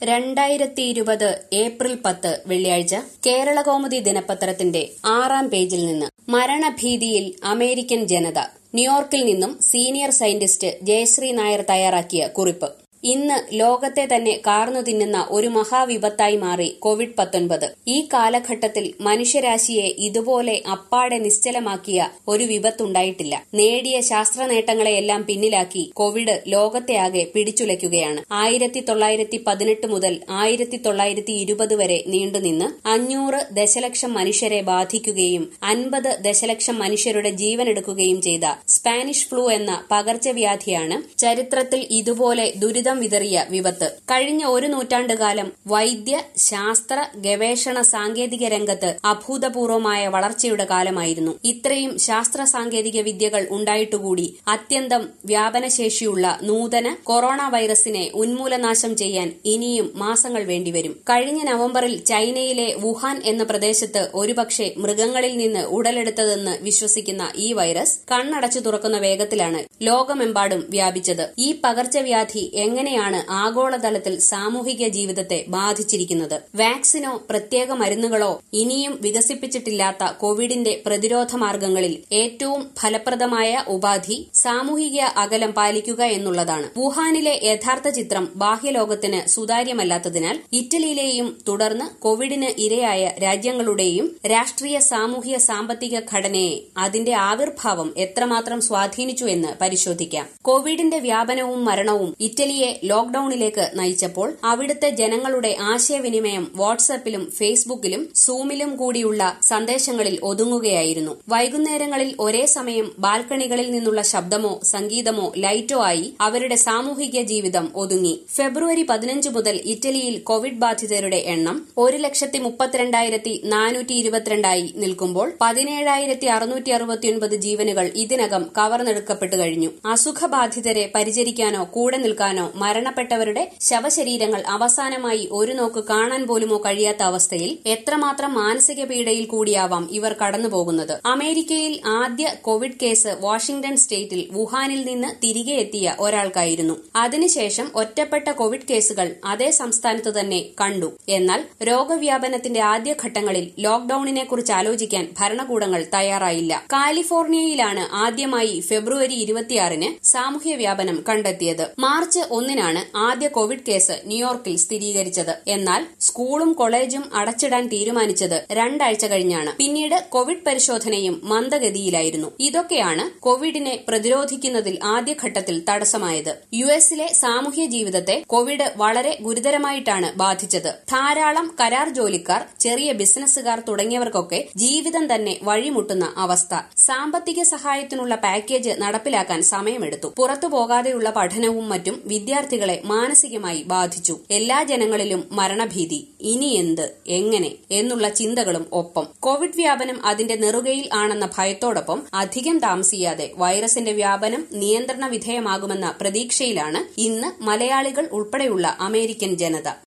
രണ്ടായിരത്തി ഇരുപത് ഏപ്രിൽ പത്ത് വെള്ളിയാഴ്ച കേരളകൗമുദി ദിനപത്രത്തിന്റെ ആറാം പേജിൽ നിന്ന് മരണഭീതിയിൽ അമേരിക്കൻ ജനത ന്യൂയോർക്കിൽ നിന്നും സീനിയർ സയന്റിസ്റ്റ് ജയശ്രീ നായർ തയ്യാറാക്കിയ കുറിപ്പ് ഇന്ന് ലോകത്തെ തന്നെ കാർന്നു തിന്നുന്ന ഒരു മഹാവിപത്തായി മാറി കോവിഡ് പത്തൊൻപത് ഈ കാലഘട്ടത്തിൽ മനുഷ്യരാശിയെ ഇതുപോലെ അപ്പാടെ നിശ്ചലമാക്കിയ ഒരു വിപത്തുണ്ടായിട്ടില്ല നേടിയ ശാസ്ത്ര നേട്ടങ്ങളെയെല്ലാം പിന്നിലാക്കി കോവിഡ് ലോകത്തെ ആകെ പിടിച്ചുലയ്ക്കുകയാണ് ആയിരത്തി തൊള്ളായിരത്തി പതിനെട്ട് മുതൽ ആയിരത്തി തൊള്ളായിരത്തി ഇരുപത് വരെ നീണ്ടുനിന്ന് അഞ്ഞൂറ് ദശലക്ഷം മനുഷ്യരെ ബാധിക്കുകയും അൻപത് ദശലക്ഷം മനുഷ്യരുടെ ജീവനെടുക്കുകയും ചെയ്ത സ്പാനിഷ് ഫ്ലൂ എന്ന പകർച്ചവ്യാധിയാണ് ചരിത്രത്തിൽ ഇതുപോലെ ദുരിതം വിതറിയ വിപത്ത് കഴിഞ്ഞ ഒരു നൂറ്റാണ്ടുകാലം വൈദ്യ ശാസ്ത്ര ഗവേഷണ സാങ്കേതിക രംഗത്ത് അഭൂതപൂർവമായ വളർച്ചയുടെ കാലമായിരുന്നു ഇത്രയും ശാസ്ത്ര സാങ്കേതിക വിദ്യകൾ ഉണ്ടായിട്ടുകൂടി അത്യന്തം വ്യാപനശേഷിയുള്ള നൂതന കൊറോണ വൈറസിനെ ഉന്മൂലനാശം ചെയ്യാൻ ഇനിയും മാസങ്ങൾ വേണ്ടിവരും കഴിഞ്ഞ നവംബറിൽ ചൈനയിലെ വുഹാൻ എന്ന പ്രദേശത്ത് ഒരുപക്ഷെ മൃഗങ്ങളിൽ നിന്ന് ഉടലെടുത്തതെന്ന് വിശ്വസിക്കുന്ന ഈ വൈറസ് കണ്ണടച്ചു തുറക്കുന്ന വേഗത്തിലാണ് ലോകമെമ്പാടും വ്യാപിച്ചത് ഈ പകർച്ചവ്യാധി എങ്ങനെയാണ് ആഗോളതലത്തിൽ സാമൂഹിക ജീവിതത്തെ ബാധിച്ചിരിക്കുന്നത് വാക്സിനോ പ്രത്യേക മരുന്നുകളോ ഇനിയും വികസിപ്പിച്ചിട്ടില്ലാത്ത കോവിഡിന്റെ പ്രതിരോധ മാർഗങ്ങളിൽ ഏറ്റവും ഫലപ്രദമായ ഉപാധി സാമൂഹിക അകലം പാലിക്കുക എന്നുള്ളതാണ് വുഹാനിലെ യഥാർത്ഥ ചിത്രം ബാഹ്യലോകത്തിന് സുതാര്യമല്ലാത്തതിനാൽ ഇറ്റലിയിലെയും തുടർന്ന് കോവിഡിന് ഇരയായ രാജ്യങ്ങളുടെയും രാഷ്ട്രീയ സാമൂഹിക സാമ്പത്തിക ഘടനയെ അതിന്റെ ആവിർഭാവം എത്രമാത്രം സ്വാധീനിച്ചു എന്ന് പരിശോധിക്കാം കോവിഡിന്റെ വ്യാപനവും മരണവും ഇറ്റലിയെ ലോക്ഡൌണിലേക്ക് നയിച്ചപ്പോൾ അവിടുത്തെ ജനങ്ങളുടെ ആശയവിനിമയം വാട്സാപ്പിലും ഫേസ്ബുക്കിലും സൂമിലും കൂടിയുള്ള സന്ദേശങ്ങളിൽ ഒതുങ്ങുകയായിരുന്നു വൈകുന്നേരങ്ങളിൽ ഒരേ സമയം ബാൽക്കണികളിൽ നിന്നുള്ള ശബ്ദമോ സംഗീതമോ ലൈറ്റോ ആയി അവരുടെ സാമൂഹിക ജീവിതം ഒതുങ്ങി ഫെബ്രുവരി പതിനഞ്ച് മുതൽ ഇറ്റലിയിൽ കോവിഡ് ബാധിതരുടെ എണ്ണം ഒരു ലക്ഷത്തി മുപ്പത്തിരണ്ടായിരത്തി നാനൂറ്റി ഇരുപത്തിരണ്ടായി നിൽക്കുമ്പോൾ പതിനേഴായിരത്തി അറുന്നൂറ്റി അറുപത്തിയൊൻപത് ജീവനുകൾ ഇതിനകം കവർന്നെടുക്കപ്പെട്ടു കഴിഞ്ഞു അസുഖബാധിതരെ പരിചരിക്കാനോ കൂടെ നിൽക്കാനോ മരണപ്പെട്ടവരുടെ ശവശരീരങ്ങൾ അവസാനമായി ഒരു നോക്ക് കാണാൻ പോലുമോ കഴിയാത്ത അവസ്ഥയിൽ എത്രമാത്രം മാനസിക പീഡയിൽ കൂടിയാവാം ഇവർ കടന്നുപോകുന്നത് അമേരിക്കയിൽ ആദ്യ കോവിഡ് കേസ് വാഷിംഗ്ടൺ സ്റ്റേറ്റിൽ വുഹാനിൽ നിന്ന് തിരികെ എത്തിയ ഒരാൾക്കായിരുന്നു അതിനുശേഷം ഒറ്റപ്പെട്ട കോവിഡ് കേസുകൾ അതേ സംസ്ഥാനത്ത് തന്നെ കണ്ടു എന്നാൽ രോഗവ്യാപനത്തിന്റെ ആദ്യഘട്ടങ്ങളിൽ ലോക്ഡൌണിനെ കുറിച്ച് ആലോചിക്കാൻ ഭരണകൂടങ്ങൾ തയ്യാറായില്ല കാലിഫോർണിയയിലാണ് ആദ്യമായി ഫെബ്രുവരി ഇരുപത്തിയാറിന് സാമൂഹ്യ വ്യാപനം കണ്ടെത്തിയത് മാർച്ച് ഒന്നിനാണ് ആദ്യ കോവിഡ് കേസ് ന്യൂയോർക്കിൽ സ്ഥിരീകരിച്ചത് എന്നാൽ സ്കൂളും കോളേജും അടച്ചിടാൻ തീരുമാനിച്ചത് രണ്ടാഴ്ച കഴിഞ്ഞാണ് പിന്നീട് കോവിഡ് പരിശോധനയും മന്ദഗതിയിലായിരുന്നു ഇതൊക്കെയാണ് കോവിഡിനെ പ്രതിരോധിക്കുന്നതിൽ ആദ്യഘട്ടത്തിൽ തടസ്സമായത് യു എസിലെ സാമൂഹ്യ ജീവിതത്തെ കോവിഡ് വളരെ ഗുരുതരമായിട്ടാണ് ബാധിച്ചത് ധാരാളം കരാർ ജോലിക്കാർ ചെറിയ ബിസിനസ്സുകാർ തുടങ്ങിയവർക്കൊക്കെ ജീവിതം തന്നെ വഴിമുട്ടുന്ന അവസ്ഥ സാമ്പത്തിക സഹായത്തിനുള്ള പാക്കേജ് നടപ്പിലാക്കാൻ സമയമെടുത്തു പുറത്തു പോകാതെയുള്ള പഠനവും മറ്റും വിദ്യാർത്ഥികളെ മാനസികമായി ബാധിച്ചു എല്ലാ ജനങ്ങളിലും മരണഭീതി ഇനി എന്ത് എങ്ങനെ എന്നുള്ള ചിന്തകളും ഒപ്പം കോവിഡ് വ്യാപനം അതിന്റെ നെറുകയിൽ ആണെന്ന ഭയത്തോടൊപ്പം അധികം താമസിയാതെ വൈറസിന്റെ വ്യാപനം നിയന്ത്രണ വിധേയമാകുമെന്ന പ്രതീക്ഷയിലാണ് ഇന്ന് മലയാളികൾ ഉൾപ്പെടെയുള്ള അമേരിക്കൻ ജനത